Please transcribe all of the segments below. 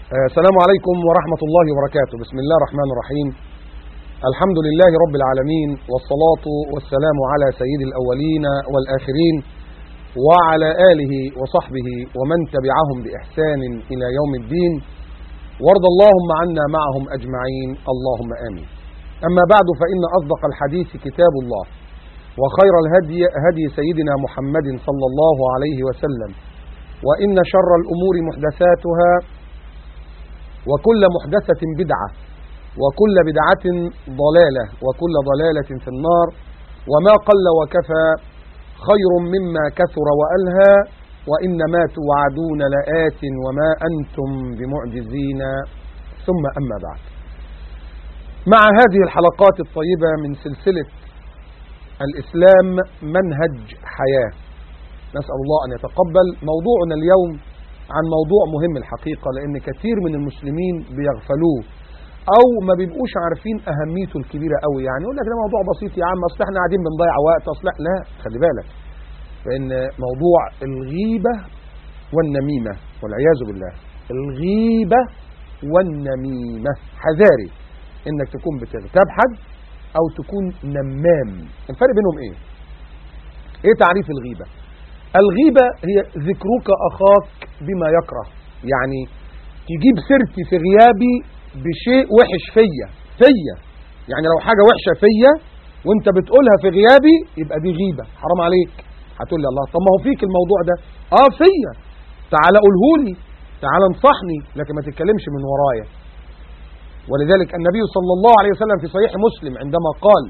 آه، السلام عليكم ورحمة الله وبركاته بسم الله الرحمن الرحيم الحمد لله رب العالمين والصلاة والسلام على سيد الأولين والآخرين وعلى آله وصحبه ومن تبعهم بإحسان إلى يوم الدين وارض اللهم عنا معهم أجمعين اللهم آمين أما بعد فإن أصدق الحديث كتاب الله وخير الهدي هدي سيدنا محمد صلى الله عليه وسلم وإن شر الأمور محدثاتها وكل محدثة بدعة وكل بدعة ضلالة وكل ضلالة في النار وما قل وكفى خير مما كثر وألهى وإنما توعدون لآت وما أنتم بمعجزين ثم أما بعد مع هذه الحلقات الطيبة من سلسلة الإسلام منهج حياة نسأل الله أن يتقبل موضوعنا اليوم عن موضوع مهم الحقيقة لأن كثير من المسلمين بيغفلوه أو ما بيبقوش عارفين أهميته الكبيرة قوي يعني يقول لك ده موضوع بسيط يا عم أصل احنا قاعدين بنضيع وقت أصل لا خلي بالك فإن موضوع الغيبة والنميمة والعياذ بالله الغيبة والنميمة حذاري إنك تكون بتغتاب حد أو تكون نمام الفرق بينهم إيه؟ إيه تعريف الغيبة؟ الغيبة هي ذكرك أخاك بما يكره يعني تجيب سيرتي في غيابي بشيء وحش فيا فيا يعني لو حاجة وحشة فيا وانت بتقولها في غيابي يبقى دي غيبة حرام عليك هتقول لي الله طب ما هو فيك الموضوع ده اه فيا تعال قولهولي تعال انصحني لكن ما تتكلمش من ورايا ولذلك النبي صلى الله عليه وسلم في صحيح مسلم عندما قال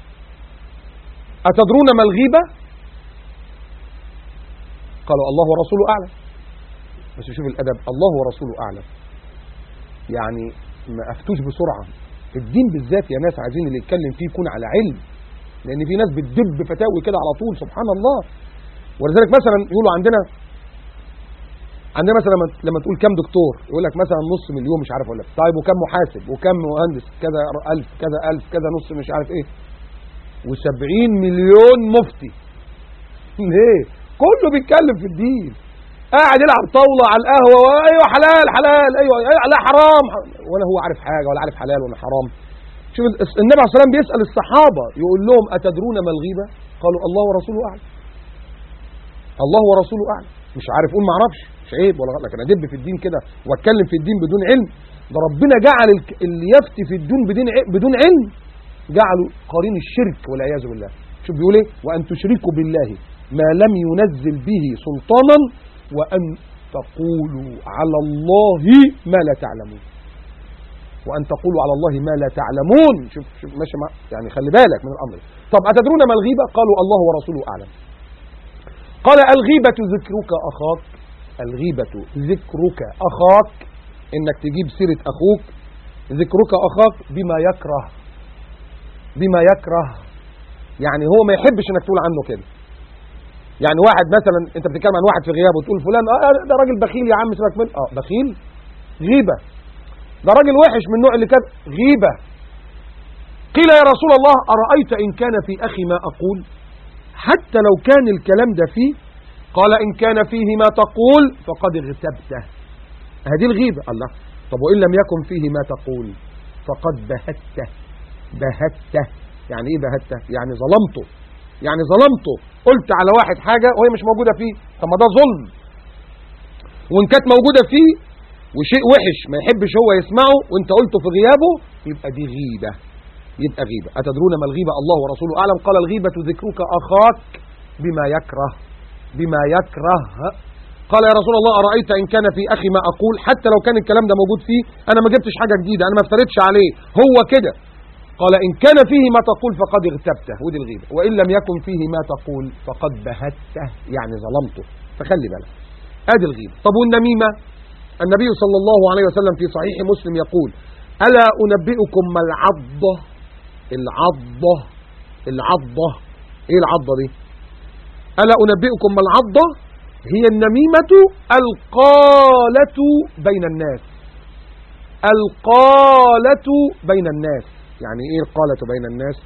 أتدرون ما الغيبة قالوا الله ورسوله أعلم بس شوف الأدب الله ورسوله أعلم يعني ما أفتوش بسرعة الدين بالذات يا ناس عايزين اللي يتكلم فيه يكون على علم لأن في ناس بتدب فتاوي كده على طول سبحان الله ولذلك مثلا يقولوا عندنا عندنا مثلا لما لما تقول كام دكتور يقول لك مثلا نص مليون مش عارف اقول لك طيب وكم محاسب وكم مهندس كذا ألف كذا ألف كذا نص مش عارف ايه و70 مليون مفتي ليه كله بيتكلم في الدين قاعد يلعب طاوله على القهوه ايوه حلال حلال ايوه, أيوة لا حرام ولا هو عارف حاجه ولا عارف حلال ولا حرام شوف النبي عليه الصلاه والسلام بيسال الصحابه يقول لهم اتدرون ما الغيبه قالوا الله ورسوله اعلم الله ورسوله اعلم مش عارف اقول ما اعرفش مش عيب ولا غلط لكن ادب في الدين كده واتكلم في الدين بدون علم ده ربنا جعل اللي يفتي في الدين بدون بدون علم جعله قرين الشرك والعياذ بالله شوف بيقول ايه وان تشركوا بالله ما لم ينزل به سلطانا وأن تقولوا على الله ما لا تعلمون وأن تقولوا على الله ما لا تعلمون شوف شوف ماشي مع يعني خلي بالك من الأمر طب أتدرون ما الغيبة قالوا الله ورسوله أعلم قال الغيبة ذكرك أخاك الغيبة ذكرك أخاك إنك تجيب سيرة أخوك ذكرك أخاك بما يكره بما يكره يعني هو ما يحبش إنك تقول عنه كده يعني واحد مثلا انت بتتكلم عن واحد في غيابه وتقول فلان اه ده راجل بخيل يا عم سيبك منه اه بخيل غيبه ده راجل وحش من النوع اللي كان غيبه قيل يا رسول الله ارايت ان كان في اخي ما اقول حتى لو كان الكلام ده فيه قال ان كان فيه ما تقول فقد اغتبته هذه الغيبه الله طب وان لم يكن فيه ما تقول فقد بهته بهته يعني ايه بهته يعني ظلمته يعني ظلمته قلت على واحد حاجة وهي مش موجودة فيه طب ما ده ظلم وان كانت موجودة فيه وشيء وحش ما يحبش هو يسمعه وانت قلته في غيابه يبقى دي غيبة يبقى غيبة أتدرون ما الغيبة الله ورسوله أعلم قال الغيبة ذكرك أخاك بما يكره بما يكره قال يا رسول الله أرأيت إن كان في أخي ما أقول حتى لو كان الكلام ده موجود فيه أنا ما جبتش حاجة جديدة أنا ما افترضتش عليه هو كده قال إن كان فيه ما تقول فقد اغتبته ودي الغيبة وإن لم يكن فيه ما تقول فقد بهته يعني ظلمته فخلي بالك ادي الغيبة طب والنميمة النبي صلى الله عليه وسلم في صحيح مسلم يقول ألا أنبئكم ما العضة العضة العضة إيه العضة دي ألا أنبئكم ما العضة هي النميمة القالة بين الناس القالة بين الناس يعني ايه القالة بين الناس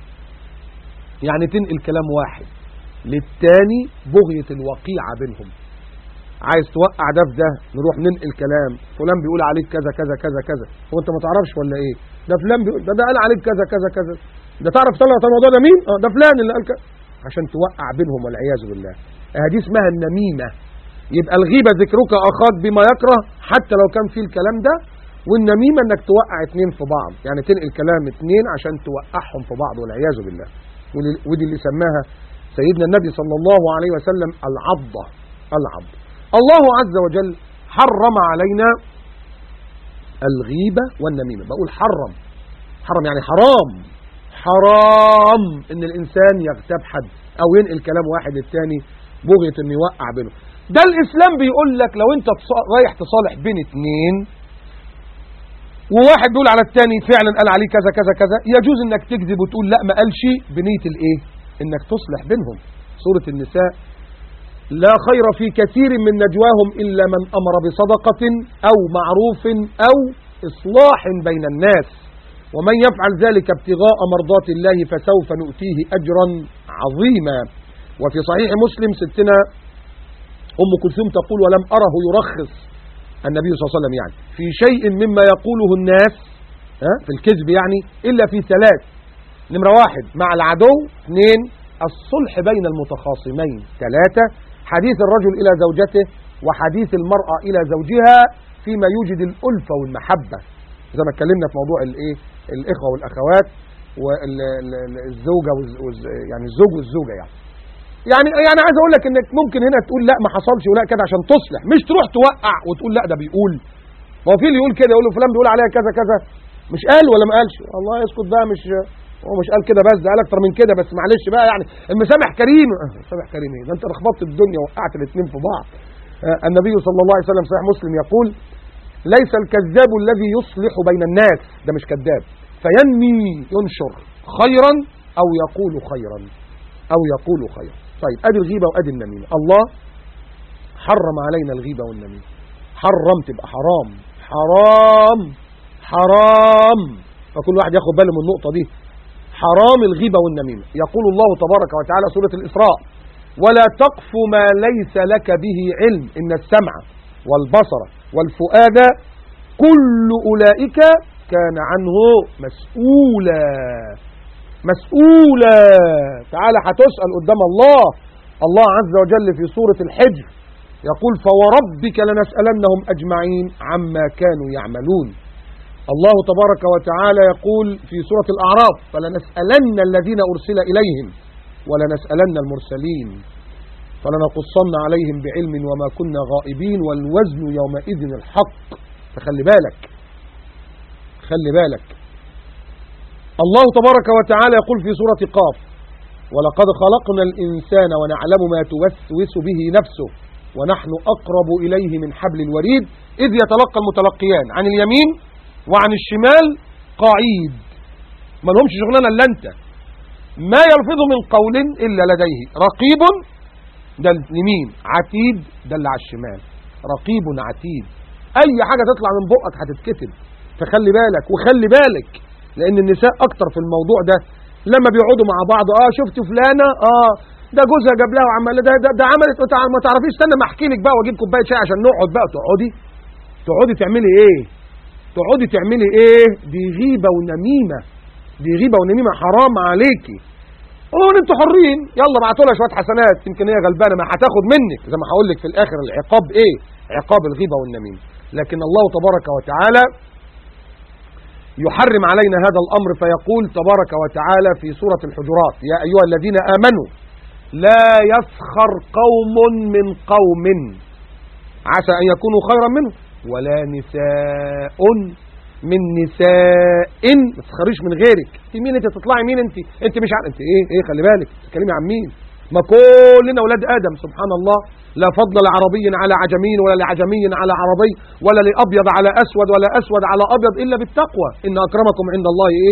يعني تنقل كلام واحد للتاني بغية الوقيعة بينهم عايز توقع ده في ده نروح ننقل كلام فلان بيقول عليك كذا كذا كذا كذا هو انت ما تعرفش ولا ايه ده فلان بيقول ده, ده قال عليك كذا كذا كذا ده تعرف طلع الموضوع ده مين اه ده فلان اللي قال كذا عشان توقع بينهم والعياذ بالله هذه اسمها النميمه يبقى الغيبه ذكرك اخاك بما يكره حتى لو كان فيه الكلام ده والنميمه انك توقع اتنين في بعض يعني تنقل كلام اتنين عشان توقعهم في بعض والعياذ بالله ودي- ودي اللي سماها سيدنا النبي صلى الله عليه وسلم العضة العض الله عز وجل حرم علينا الغيبة والنميمة بقول حرم حرم يعني حرام حرام ان الانسان يغتاب حد او ينقل كلام واحد للتاني بغية انه يوقع بينه ده الاسلام بيقول لك لو انت تص- رايح تصالح بين اتنين وواحد بيقول على التاني فعلا قال عليه كذا كذا كذا يجوز انك تكذب وتقول لا ما قالش بنية الايه انك تصلح بينهم سورة النساء لا خير في كثير من نجواهم إلا من أمر بصدقة أو معروف أو إصلاح بين الناس ومن يفعل ذلك ابتغاء مرضات الله فسوف نؤتيه أجرا عظيما وفي صحيح مسلم ستنا أم كلثوم تقول ولم أره يرخص النبي صلى الله عليه وسلم يعني في شيء مما يقوله الناس ها في الكذب يعني إلا في ثلاث نمرة واحد مع العدو اثنين الصلح بين المتخاصمين ثلاثة حديث الرجل إلى زوجته وحديث المرأة إلى زوجها فيما يوجد الألفة والمحبة زي ما اتكلمنا في موضوع الايه الإخوة والأخوات والزوجة يعني الزوج والزوجة يعني يعني يعني عايز اقول لك انك ممكن هنا تقول لا ما حصلش ولا كده عشان تصلح مش تروح توقع وتقول لا ده بيقول ما هو في اللي يقول كده يقول له فلان بيقول عليها كذا كذا مش قال ولا ما قالش والله اسكت بقى مش هو مش قال كده بس ده قال اكتر من كده بس معلش بقى يعني المسامح كريم آه، المسامح كريم ايه ده انت لخبطت الدنيا وقعت الاثنين في بعض آه، النبي صلى الله عليه وسلم صحيح مسلم يقول ليس الكذاب الذي يصلح بين الناس ده مش كذاب فينمي ينشر خيرا او يقول خيرا او يقول خيرا طيب ادي الغيبه وادي النميمه الله حرم علينا الغيبه والنميمه حرم تبقى حرام حرام حرام فكل واحد ياخد باله من النقطه دي حرام الغيبة والنميمة يقول الله تبارك وتعالى سورة الإسراء ولا تقف ما ليس لك به علم إن السمع والبصر والفؤاد كل أولئك كان عنه مسؤولا مسؤولا تعالى هتسأل قدام الله الله عز وجل في سورة الحجر يقول فوربك لنسألنهم أجمعين عما كانوا يعملون الله تبارك وتعالى يقول في سورة الأعراف فلنسألن الذين أرسل إليهم ولنسألن المرسلين فلنقصن عليهم بعلم وما كنا غائبين والوزن يومئذ الحق فخلي بالك خلي بالك الله تبارك وتعالى يقول في سورة قاف ولقد خلقنا الإنسان ونعلم ما توسوس به نفسه ونحن أقرب إليه من حبل الوريد إذ يتلقى المتلقيان عن اليمين وعن الشمال قعيد ما لهمش شغلانه الا انت ما يلفظ من قول الا لديه رقيب ده اليمين عتيد ده اللي على الشمال رقيب عتيد اي حاجه تطلع من بقك هتتكتب فخلي بالك وخلي بالك لان النساء اكتر في الموضوع ده لما بيقعدوا مع بعض اه شفت فلانه اه ده جوزها جاب لها وعمل ده ده, ده عملت ما تعرفيش استنى ما احكي لك بقى واجيب كوبايه شاي عشان نقعد بقى تقعدي تقعدي تعملي ايه تقعدي تعملي ايه دي غيبة ونميمة دي غيبة ونميمة حرام عليكي قولوا انتوا حرين يلا بعتوا لها شويه حسنات يمكن هي غلبانه ما هتاخد منك زي ما هقول لك في الاخر العقاب ايه عقاب الغيبه والنميمه لكن الله تبارك وتعالى يحرم علينا هذا الامر فيقول تبارك وتعالى في سوره الحجرات يا ايها الذين امنوا لا يسخر قوم من قوم عسى ان يكونوا خيرا منهم ولا نساء من نساء ما تسخريش من غيرك انت مين انت تطلعي مين انت انت مش عارف انت ايه ايه خلي بالك تتكلمي عن مين ما كلنا اولاد ادم سبحان الله لا فضل لعربي على عجمي ولا لعجمي على عربي ولا لابيض على اسود ولا اسود على ابيض الا بالتقوى ان اكرمكم عند الله ايه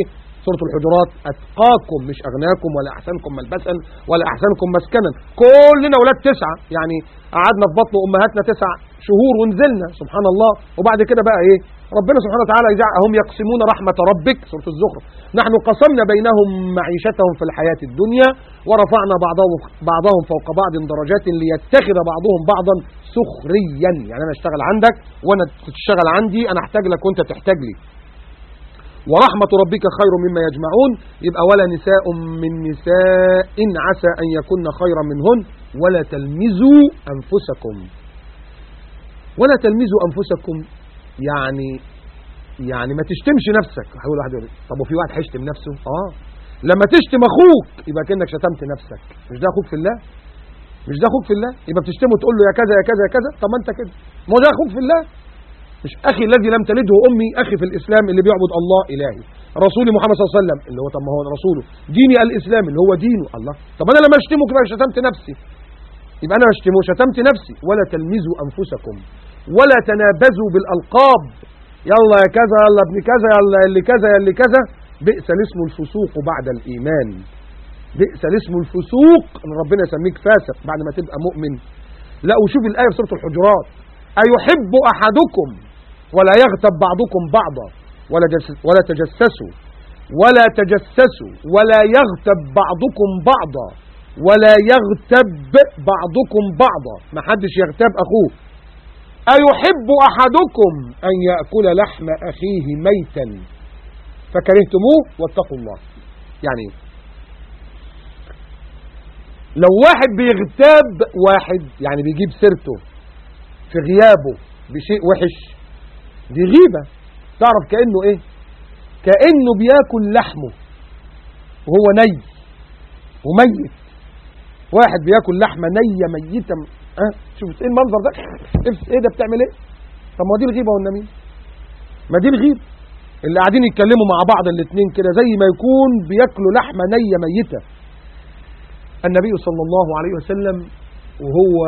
سورة الحجرات أتقاكم مش أغناكم ولا أحسنكم ملبسا ولا أحسنكم مسكنا كلنا ولاد تسعة يعني قعدنا في بطن أمهاتنا تسع شهور ونزلنا سبحان الله وبعد كده بقى إيه ربنا سبحانه وتعالى يجعل هم يقسمون رحمة ربك سورة الزخرف نحن قسمنا بينهم معيشتهم في الحياة الدنيا ورفعنا بعضهم بعضهم فوق بعض درجات ليتخذ بعضهم بعضا سخريا يعني أنا أشتغل عندك وأنا تشتغل عندي أنا أحتاج لك وأنت تحتاج لي ورحمة ربك خير مما يجمعون يبقى ولا نساء من نساء عسى أن يكن خيرا منهن ولا تلمزوا أنفسكم ولا تلمزوا أنفسكم يعني يعني ما تشتمش نفسك هيقول واحد يقول طب وفي واحد هيشتم نفسه اه لما تشتم اخوك يبقى كانك شتمت نفسك مش ده اخوك في الله مش ده اخوك في الله يبقى بتشتمه تقول له يا كذا يا كذا يا كذا طب ما انت كده ما هو ده اخوك في الله مش اخي الذي لم تلده امي اخي في الاسلام اللي بيعبد الله الهي رسولي محمد صلى الله عليه وسلم اللي هو طب ما هو رسوله ديني الاسلام اللي هو دينه الله طب انا لما اشتمه كده شتمت نفسي يبقى انا اشتمه شتمت نفسي ولا تلمزوا انفسكم ولا تنابزوا بالالقاب يلا يا كذا يلا ابن كذا يلا اللي كذا يا اللي كذا بئس الاسم الفسوق بعد الايمان بئس الاسم الفسوق ان ربنا يسميك فاسق بعد ما تبقى مؤمن لا وشوف الايه في سوره الحجرات ايحب احدكم ولا يغتب بعضكم بعضا ولا جس- ولا تجسسوا ولا تجسسوا ولا يغتب بعضكم بعضا ولا يغتب بعضكم بعضا ما حدش يغتاب اخوه أيحب أحدكم أن يأكل لحم أخيه ميتا فكرهتموه واتقوا الله يعني إيه؟ لو واحد بيغتاب واحد يعني بيجيب سيرته في غيابه بشيء وحش دي غيبة تعرف كأنه ايه كأنه بياكل لحمه وهو ني وميت واحد بياكل لحمة نية ميتة ها شوف ايه المنظر ده إف- ايه ده بتعمل ايه طب ما دي الغيبة والنميمة ما دي الغيبة اللي قاعدين يتكلموا مع بعض الاثنين كده زي ما يكون بياكلوا لحمة نية ميتة النبي صلى الله عليه وسلم وهو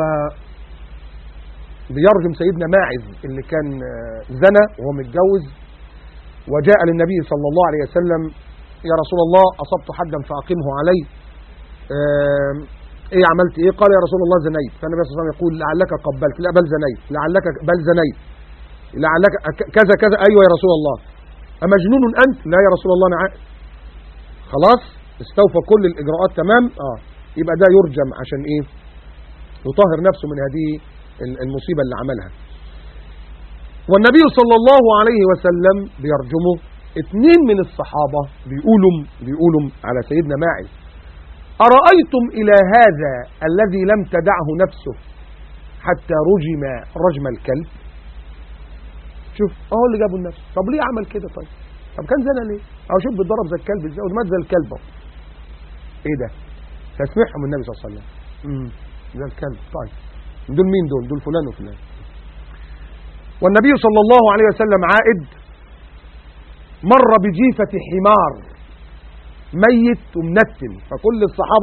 بيرجم سيدنا ماعز اللي كان آه، زنى وهو متجوز وجاء للنبي صلى الله عليه وسلم يا رسول الله أصبت حدا فأقمه علي آم، ايه عملت ايه قال يا رسول الله زنيت فالنبي صلى الله عليه وسلم يقول لعلك قبلت لا بل زنيت لعلك بل زنيت لعلك ك- كذا كذا ايوه يا رسول الله أمجنون أنت لا يا رسول الله أنا عاقل. خلاص استوفى كل الإجراءات تمام اه يبقى ده يرجم عشان ايه يطهر نفسه من هذه ال- المصيبة اللي عملها والنبي صلى الله عليه وسلم بيرجمه اتنين من الصحابة بيقولوا بيقولوا على سيدنا ماعز أرأيتم إلى هذا الذي لم تدعه نفسه حتى رجم رجم الكلب شوف اهو اللي جابه النفس طب ليه عمل كده طيب طب كان زنا ليه اهو شوف بيتضرب زي الكلب ازاي ومات زي الكلب اهو ايه ده تسميحهم النبي صلى الله عليه وسلم امم زي الكلب طيب دول مين دول دول فلان وفلان والنبي صلى الله عليه وسلم عائد مر بجيفة حمار ميت ومنتن فكل الصحابة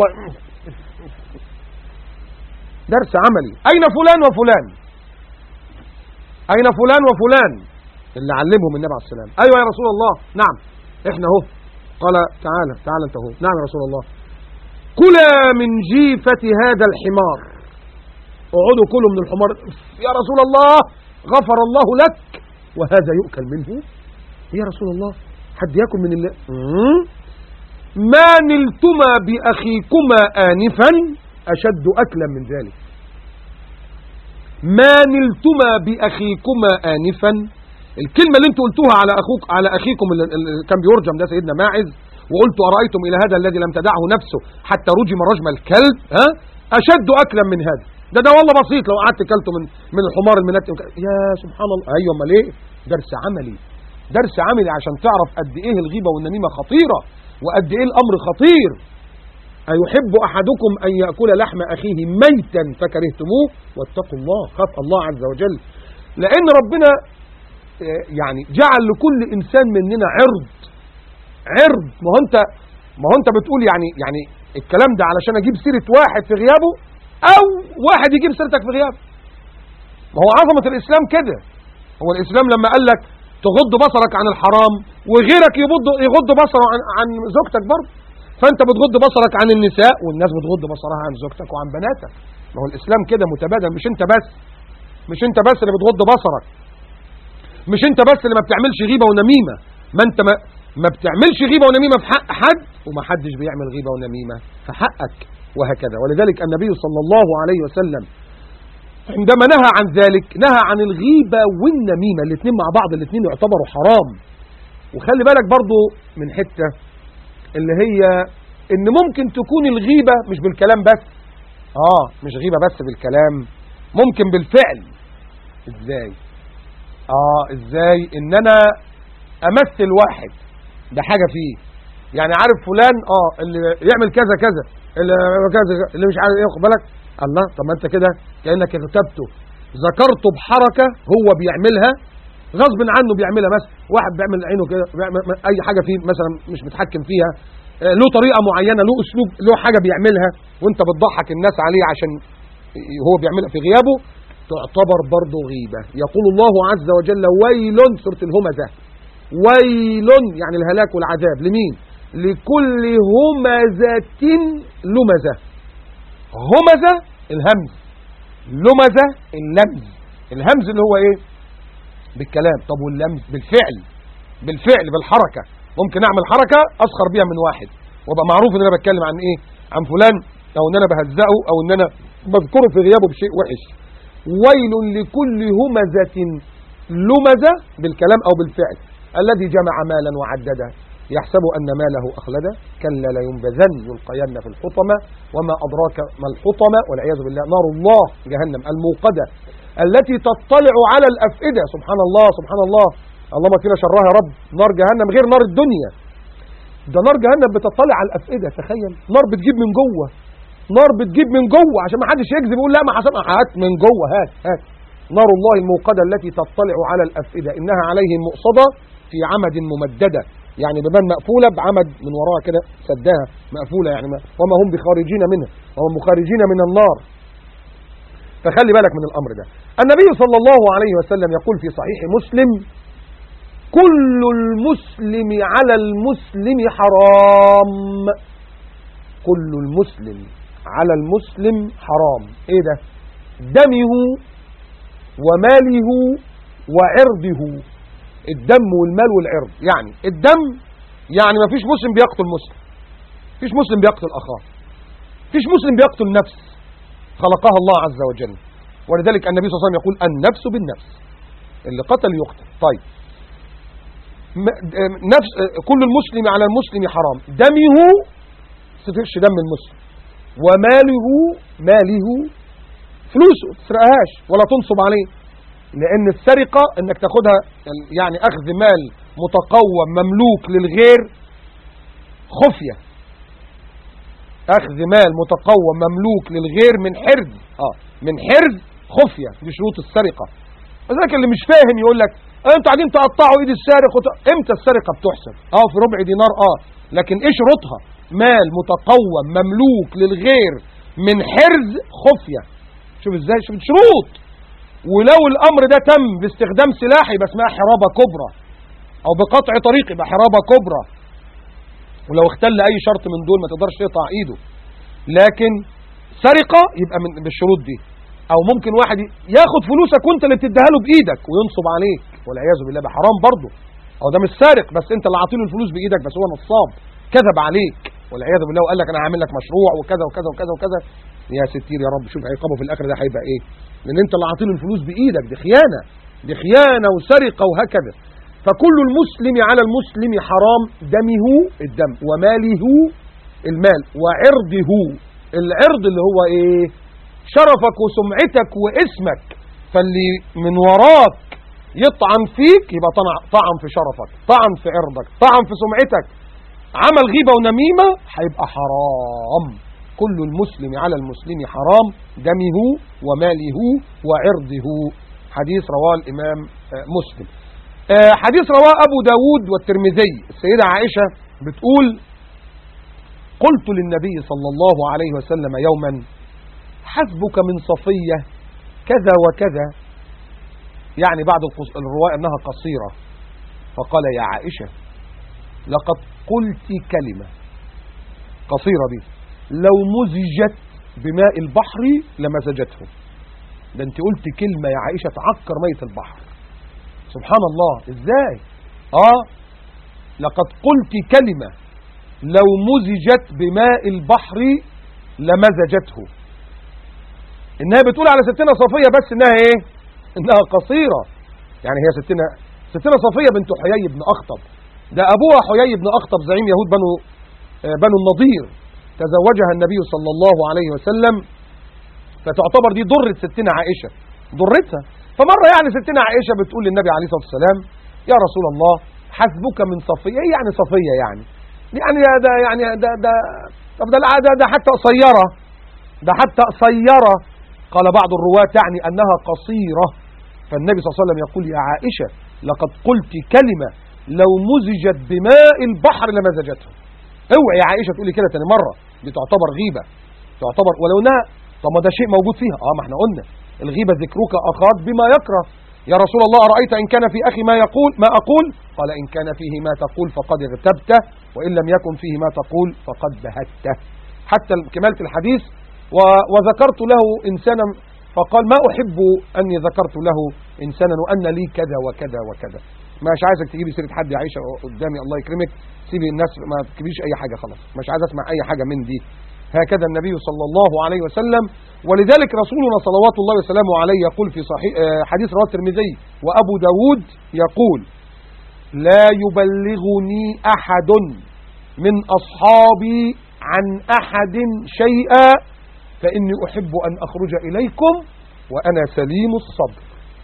درس عملي أين فلان وفلان أين فلان وفلان اللي علمهم النبي عليه السلام أيوة يا رسول الله نعم إحنا هو قال تعالى تعالى أنت هو نعم يا رسول الله كلا من جيفة هذا الحمار اقعدوا كلوا من الحمار يا رسول الله غفر الله لك وهذا يؤكل منه يا رسول الله حد ياكل من الله مم. ما نلتما بأخيكما آنفا أشد أكلا من ذلك ما نلتما بأخيكما آنفا الكلمة اللي انتوا قلتوها على أخوك على أخيكم اللي اللي كان بيرجم ده سيدنا ماعز وقلتوا أرأيتم إلى هذا الذي لم تدعه نفسه حتى رجم رجم الكلب ها أشد أكلا من هذا ده ده والله بسيط لو قعدت كلته من من الحمار المنتن يا سبحان الله ايوه امال ايه درس عملي درس عملي عشان تعرف قد ايه الغيبه والنميمه خطيره وقد ايه الامر خطير أيحب أحدكم أن يأكل لحم أخيه ميتا فكرهتموه واتقوا الله خاف الله عز وجل لأن ربنا آه، يعني جعل لكل إنسان مننا عرض عرض ما هو أنت ما هو أنت بتقول يعني يعني الكلام ده علشان أجيب سيرة واحد في غيابه أو واحد يجيب سيرتك في غيابه ما هو عظمة الإسلام كده هو الإسلام لما قال لك تغض بصرك عن الحرام وغيرك يغض يغض بصره عن عن زوجتك برضه فانت بتغض بصرك عن النساء والناس بتغض بصرها عن زوجتك وعن بناتك ما هو الاسلام كده متبادل مش انت بس مش انت بس اللي بتغض بصرك مش انت بس اللي ما بتعملش غيبه ونميمه ما انت ما ما بتعملش غيبه ونميمه في حق حد وما حدش بيعمل غيبه ونميمه في حقك وهكذا ولذلك النبي صلى الله عليه وسلم عندما نهى عن ذلك نهى عن الغيبة والنميمة الاثنين مع بعض الاثنين يعتبروا حرام وخلي بالك برضو من حتة اللي هي ان ممكن تكون الغيبة مش بالكلام بس اه مش غيبة بس بالكلام ممكن بالفعل ازاي اه ازاي ان انا امثل واحد ده حاجة فيه يعني عارف فلان اه اللي يعمل كذا كذا اللي كذا اللي مش عارف ايه خد بالك الله طب ما انت كده كانك اغتبته ذكرته بحركه هو بيعملها غصب عنه بيعملها مثلا واحد بيعمل عينه كده بيعمل اي حاجه فيه مثلا مش متحكم فيها اه له طريقه معينه له اسلوب له حاجه بيعملها وانت بتضحك الناس عليه عشان هو بيعملها في غيابه تعتبر برضه غيبه يقول الله عز وجل ويل سوره الهمزه ويل يعني الهلاك والعذاب لمين لكل همزه لمزه همزة الهمز لمزة اللمز الهمز اللي هو ايه بالكلام طب واللمز بالفعل بالفعل بالحركة ممكن اعمل حركة اسخر بيها من واحد وابقى معروف ان انا بتكلم عن ايه عن فلان او ان انا بهزقه او ان انا بذكره في غيابه بشيء وحش ويل لكل همزة لمزة بالكلام او بالفعل الذي جمع مالا وعدده يحسب أن ماله أخلده كلا لينبذن يلقين في الحطمة وما أدراك ما الحطمة والعياذ بالله نار الله جهنم الموقدة التي تطلع على الأفئدة سبحان الله سبحان الله اللهم كنا شرها يا رب نار جهنم غير نار الدنيا ده نار جهنم بتطلع على الأفئدة تخيل نار بتجيب من جوه نار بتجيب من جوه عشان ما حدش يكذب يقول لا ما حصل هات من جوه هات هات نار الله الموقدة التي تطلع على الأفئدة إنها عليهم مؤصدة في عمد ممددة يعني بيبان مقفولة بعمد من وراها كده سداها مقفولة يعني ما وما هم بخارجين منها وهم مخارجين من النار فخلي بالك من الأمر ده النبي صلى الله عليه وسلم يقول في صحيح مسلم كل المسلم على المسلم حرام كل المسلم على المسلم حرام ايه ده دمه وماله وعرضه الدم والمال والعرض يعني الدم يعني ما فيش مسلم بيقتل مسلم فيش مسلم بيقتل أخاه فيش مسلم بيقتل نفس خلقها الله عز وجل ولذلك النبي صلى الله عليه وسلم يقول النفس بالنفس اللي قتل يقتل طيب نفس كل المسلم على المسلم حرام دمه تفرش دم المسلم وماله ماله فلوسه تسرقهاش ولا تنصب عليه لأن السرقة انك تاخدها يعني أخذ مال متقوم مملوك للغير خفية أخذ مال متقوم مملوك للغير من حرز آه من حرز خفية دي شروط السرقة وذلك اللي مش فاهم يقول لك انتوا قاعدين تقطعوا ايد السارق وت... امتى السرقة بتحسب اه في ربع دينار اه لكن ايه شروطها مال متقوم مملوك للغير من حرز خفية شوف ازاي شوف شروط ولو الامر ده تم باستخدام سلاح يبقى اسمها حرابة كبرى او بقطع طريق يبقى حرابة كبرى ولو اختل اي شرط من دول ما تقدرش تقطع ايده لكن سرقة يبقى من بالشروط دي او ممكن واحد ياخد فلوسك وانت اللي بتديها له بايدك وينصب عليك والعياذ بالله ده حرام برضه او ده مش سارق بس انت اللي عاطيله الفلوس بايدك بس هو نصاب كذب عليك والعياذ بالله وقال لك انا هعمل لك مشروع وكذا وكذا وكذا وكذا يا ستير يا رب شوف عقابه في الاخر ده هيبقى ايه لان انت اللي عاطيله الفلوس بايدك دي خيانه دي خيانه وسرقه وهكذا فكل المسلم على المسلم حرام دمه الدم وماله المال وعرضه العرض اللي هو ايه شرفك وسمعتك واسمك فاللي من وراك يطعن فيك يبقى طعن في شرفك طعن في عرضك طعن في سمعتك عمل غيبة ونميمة هيبقى حرام كل المسلم على المسلم حرام دمه وماله وعرضه حديث رواه الإمام مسلم حديث رواه أبو داود والترمذي السيدة عائشة بتقول قلت للنبي صلى الله عليه وسلم يوما حسبك من صفية كذا وكذا يعني بعض الرواية أنها قصيرة فقال يا عائشة لقد قلت كلمة قصيرة دي لو مزجت بماء البحر لمزجته ده انت قلت كلمة يا عائشة تعكر مية البحر سبحان الله ازاي اه لقد قلت كلمة لو مزجت بماء البحر لمزجته انها بتقول على ستنا صفية بس انها ايه انها قصيرة يعني هي ستنا ستنا صفية بنت حيي بن اخطب ده ابوها حيي بن اخطب زعيم يهود بنو آه، بنو النضير تزوجها النبي صلى الله عليه وسلم فتعتبر دي ضرة ستنا عائشة ضرتها فمرة يعني ستنا عائشة بتقول للنبي عليه الصلاة والسلام يا رسول الله حسبك من صفية ايه يعني صفية يعني يعني ده يعني ده ده طب ده ده, ده حتى قصيرة ده حتى قصيرة قال بعض الرواة تعني أنها قصيرة فالنبي صلى الله عليه وسلم يقول يا عائشة لقد قلت كلمة لو مزجت بماء البحر لمزجته اوعي يا عائشة تقولي كده تاني مرة دي تعتبر غيبة تعتبر ولو انها طب ما ده شيء موجود فيها اه ما احنا قلنا الغيبة ذكرك أخاك بما يكره يا رسول الله أرأيت إن كان في أخي ما يقول ما أقول قال إن كان فيه ما تقول فقد اغتبته وإن لم يكن فيه ما تقول فقد بهته حتى كمالة الحديث و- وذكرت له إنسانا فقال ما أحب أني ذكرت له إنسانا وأن لي كذا وكذا وكذا مش عايزك تجيبي سيرة حد يا عائشة قدامي الله يكرمك سيبي الناس ما تجيبيش أي حاجة خلاص مش عايز أسمع أي حاجة من دي هكذا النبي صلى الله عليه وسلم ولذلك رسولنا صلوات الله وسلامه عليه يقول في صحيح آه، حديث رواه الترمذي وأبو داود يقول لا يبلغني أحد من أصحابي عن أحد شيئا فإني أحب أن أخرج إليكم وأنا سليم الصبر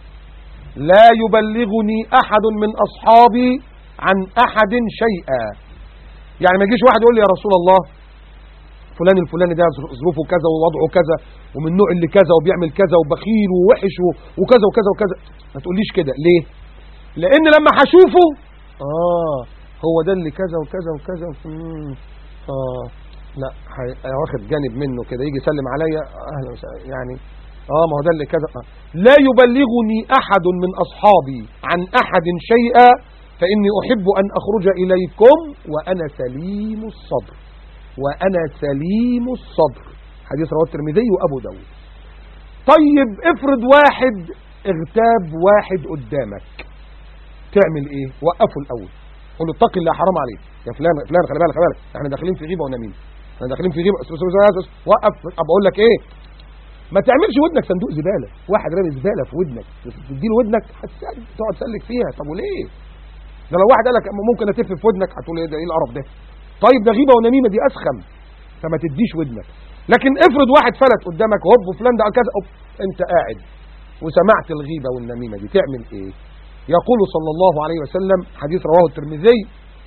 لا يبلغني أحد من أصحابي عن أحد شيئا يعني ما يجيش واحد يقول لي يا رسول الله فلان الفلاني ده ظروفه كذا ووضعه كذا ومن النوع اللي كذا وبيعمل كذا وبخيل ووحش و- وكذا وكذا وكذا ما تقوليش كده ليه لان لما هشوفه اه هو ده اللي كذا وكذا وكذا مم. اه لا هي- هي واخد جانب منه كده يجي يسلم عليا اهلا وسهلا يعني اه ما هو ده اللي كذا آه. لا يبلغني احد من اصحابي عن احد شيئا فاني احب ان اخرج اليكم وانا سليم الصدر وأنا سليم الصدر حديث رواه الترمذي وأبو داود طيب افرض واحد اغتاب واحد قدامك تعمل ايه وقفه الأول قول له اتق الله حرام عليك يا فلان فلان خلي بالك خلي بالك احنا داخلين في غيبة ونميمة احنا داخلين في غيبة أس- أس- أس- أس- وقف أبقى اقول لك ايه ما تعملش ودنك صندوق زبالة واحد رامي زبالة في ودنك تديله ودنك هتسأل تقعد تسلك فيها طب وليه ده لو واحد قال لك ممكن اتف في ودنك هتقول ايه ده ايه القرف ده طيب ده غيبه ونميمه دي اسخم فما تديش ودنك لكن افرض واحد فلت قدامك هوب وفلان ده كذا أوب انت قاعد وسمعت الغيبه والنميمه دي تعمل ايه يقول صلى الله عليه وسلم حديث رواه الترمذي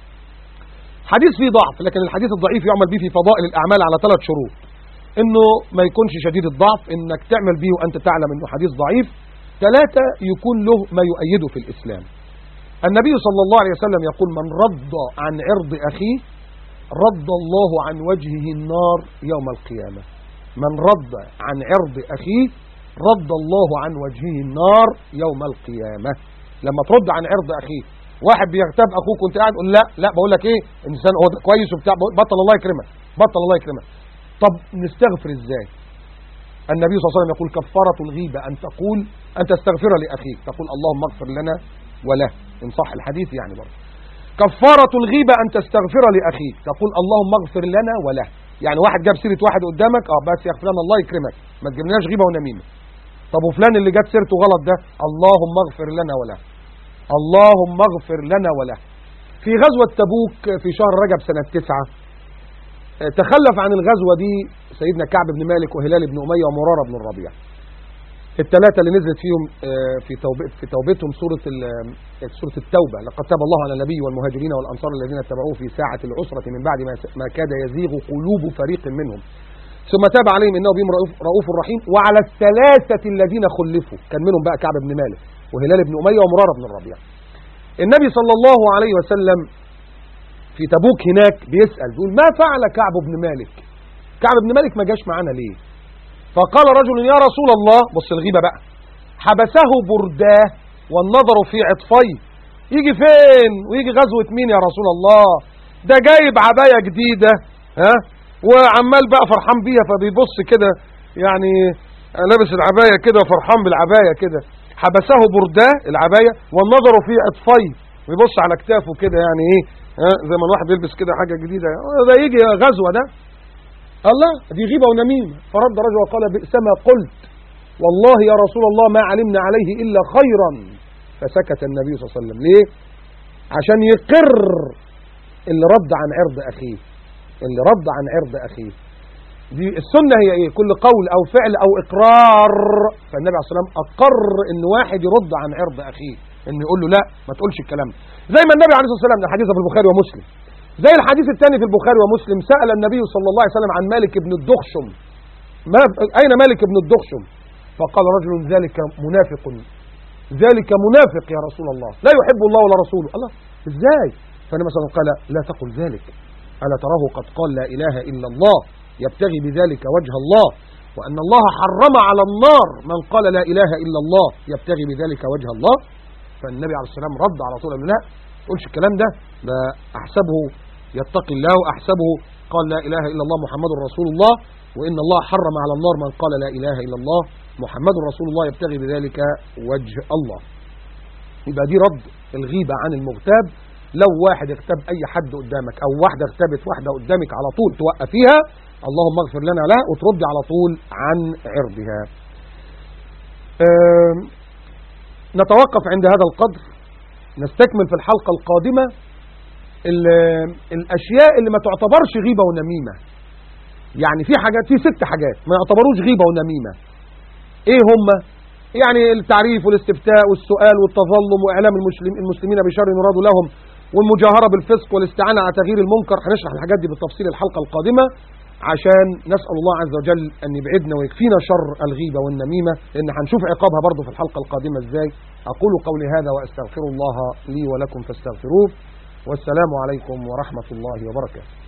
حديث فيه ضعف لكن الحديث الضعيف يعمل به في فضائل الاعمال على ثلاث شروط انه ما يكونش شديد الضعف انك تعمل به وانت تعلم انه حديث ضعيف ثلاثة يكون له ما يؤيده في الاسلام النبي صلى الله عليه وسلم يقول من رد عن عرض أخيه رد الله عن وجهه النار يوم القيامة من رد عن عرض أخيه رد الله عن وجهه النار يوم القيامة لما ترد عن عرض أخيه واحد بيغتاب أخوك وانت قاعد قول لا لا بقول لك ايه انسان هو ده كويس وبتاع بطل الله يكرمك بطل الله يكرمك طب نستغفر ازاي النبي صلى الله عليه وسلم يقول كفارة الغيبة أن تقول أن تستغفر لأخيك تقول اللهم اغفر لنا وله إن صح الحديث يعني برضه كفارة الغيبة أن تستغفر لأخيك تقول اللهم اغفر لنا وله يعني واحد جاب سيرة واحد قدامك اه بس يا فلان الله يكرمك ما تجيبلناش غيبة ونميمة طب وفلان اللي جت سيرته غلط ده اللهم اغفر لنا وله اللهم اغفر لنا وله في غزوة تبوك في شهر رجب سنة تسعة اه، تخلف عن الغزوة دي سيدنا كعب بن مالك وهلال بن أمية ومرارة بن الربيع الثلاثة اللي نزلت فيهم آه، في توبة في توبتهم سورة ال- آه، سورة التوبة لقد تاب الله على النبي والمهاجرين والأنصار الذين اتبعوه في ساعة العسرة من بعد ما س- ما كاد يزيغ قلوب فريق منهم ثم تاب عليهم إنه بهم رؤوف, رؤوف رحيم وعلى الثلاثة الذين خلفوا كان منهم بقى كعب بن مالك وهلال بن أمية ومرارة بن الربيع النبي صلى الله عليه وسلم في تبوك هناك بيسأل بيقول ما فعل كعب بن مالك كعب بن مالك ما جاش معانا ليه فقال رجل يا رسول الله بص الغيبة بقى حبسه برداه والنظر في عطفيه يجي فين ويجي غزوة مين يا رسول الله ده جايب عباية جديدة ها وعمال بقى فرحان بيها فبيبص كده يعني لابس العباية كده وفرحان بالعباية كده حبسه برداه العباية والنظر في اطفيه ويبص على كتافه كده يعني ايه ها زي ما الواحد يلبس كده حاجة جديدة ده يجي غزوة ده الله دي غيبة ونميمة فرد رجل وقال بئس ما قلت والله يا رسول الله ما علمنا عليه إلا خيرا فسكت النبي صلى الله عليه وسلم ليه عشان يقر اللي رد عن عرض أخيه اللي رد عن عرض أخيه دي السنة هي ايه كل قول او فعل او اقرار فالنبي عليه الصلاة والسلام اقر ان واحد يرد عن عرض اخيه انه يقول له لا ما تقولش الكلام ده زي ما النبي عليه الصلاة والسلام ده حديث في البخاري ومسلم زي الحديث الثاني في البخاري ومسلم سأل النبي صلى الله عليه وسلم عن مالك بن الدخشم ما اين مالك بن الدخشم فقال رجل ذلك منافق ذلك منافق يا رسول الله لا يحب الله ولا رسوله الله ازاي فالنبي صلى الله عليه وسلم قال لا تقل ذلك ألا تراه قد قال لا إله إلا الله يبتغي بذلك وجه الله وأن الله حرم على النار من قال لا إله إلا الله يبتغي بذلك وجه الله فالنبي عليه السلام رد على طول قال له لا تقولش الكلام ده ده أحسبه يتقي الله وأحسبه قال لا إله إلا الله محمد رسول الله وإن الله حرم على النار من قال لا إله إلا الله محمد رسول الله يبتغي بذلك وجه الله يبقى دي رد الغيبة عن المغتاب لو واحد اغتاب أي حد قدامك أو واحدة اغتابت واحدة قدامك على طول توقفيها اللهم اغفر لنا لها وتردي على طول عن عرضها نتوقف عند هذا القدر نستكمل في الحلقة القادمة الأشياء اللي ما تعتبرش غيبة ونميمة يعني في حاجات في ست حاجات ما يعتبروش غيبة ونميمة ايه هم يعني التعريف والاستفتاء والسؤال والتظلم وإعلام المسلم المسلمين بشر يراد لهم والمجاهرة بالفسق والاستعانة على تغيير المنكر هنشرح الحاجات دي بالتفصيل الحلقة القادمة عشان نسأل الله عز وجل أن يبعدنا ويكفينا شر الغيبة والنميمة لأن هنشوف عقابها برضو في الحلقة القادمة ازاي أقول قولي هذا وأستغفر الله لي ولكم فاستغفروه والسلام عليكم ورحمة الله وبركاته